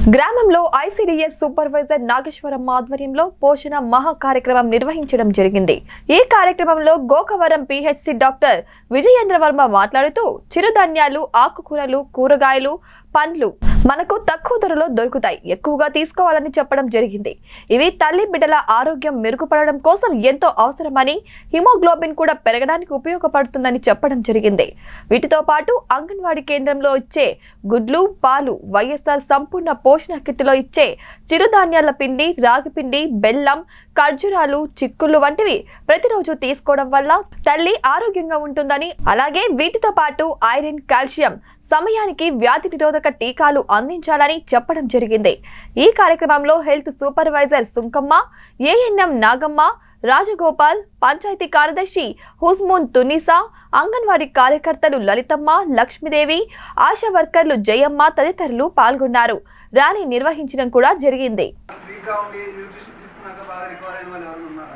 గ్రామంలో ICDS supervisor Nageswaram ఆధ్వర్యంలో పోషణ మహా కార్యక్రమం నిర్వహించడం జరిగింది ఈ కార్యక్రమంలో గోకవరం పిహెచ్సి డాక్టర్ విజయేంద్ర వర్మ మాట్లాడుతూ చిరుధాన్యాలు ఆకుకూరలు కూరగాయలు పండ్లు మనకు తక్కువ ధరలో దొరుకుతాయి ఎక్కువగా తీసుకోవాలని చెప్పడం జరిగింది ఇవి తల్లి బిడ్డల ఆరోగ్యం మెరుగుపడడం కోసం ఎంతో అవసరమని హిమోగ్లోబిన్ కూడా పెరగడానికి ఉపయోగపడుతుందని చెప్పడం జరిగింది వీటితో పాటు అంగన్వాడీ కేంద్రంలో ఇచ్చే గుడ్లు పాలు వైఎస్ఆర్ సంపూర్ణ పోషణ కిట్లో ఇచ్చే చిరుధాన్యాల పిండి రాగి పిండి బెల్లం ఖర్జూరాలు చిక్కుళ్ళు వంటివి ప్రతిరోజు తీసుకోవడం వల్ల తల్లి ఆరోగ్యంగా ఉంటుందని అలాగే వీటితో పాటు ఐరన్ కాల్షియం సమయానికి వ్యాధి నిరోధక టీకాలు అందించాలని చెప్పడం జరిగింది ఈ కార్యక్రమంలో health supervisor Sunkamma ANM Nagamma Rajagopal panchayat కార్యదర్శి హుస్మూన్ తునిసా అంగన్వాడీ కార్యకర్తలు లలితమ్మ లక్ష్మీదేవి ఆశా వర్కర్లు జయమ్మ తదితరులు పాల్గొన్నారు ర్యాలీ నిర్వహించడం కూడా జరిగింది వీక్గా ఉండి న్యూట్రిషన్ తీసుకున్నాక బాగా రికవర్ అయిన వాళ్ళు ఎవరు ఉన్నారా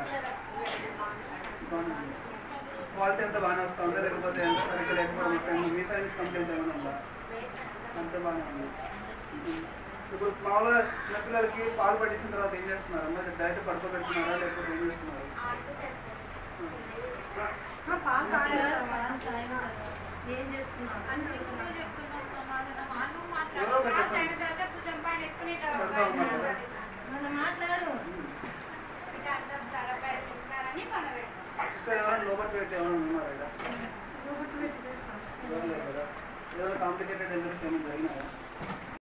క్వాలిటీ అంతా బాగానే వస్తుందా లేకపోతే ఎంత సరిగ్గా లేకపోవడం ఎట్లా? మీ సైడ్ నుంచి కంప్లైంట్స్ ఏమైనా ఉందా అంతా బాగానే ఉంది ఇప్పుడు మామూలుగా చిన్నపిల్లలకి పాలు పట్టించిన తర్వాత ఏం చేస్తున్నారు మరి డైరెక్ట్ పడుకోబెడుతున్నారా లేకపోతే ఏం చేస్తున్నారు ఏం చేస్తున్నావు ఎవరో ఒకరు చెప్పండి పెడతా ఉన్నారు కదా మనం మాట్లాడు సిస్టర్ ఎవరైనా లోపల పెట్టి ఎవరైనా ఉన్నారా ఇక్కడ ఎవరు లేరు కదా ఏదైనా కాంప్లికేటెడ్ డెలివరీస్ ఏమైనా జరిగినాయా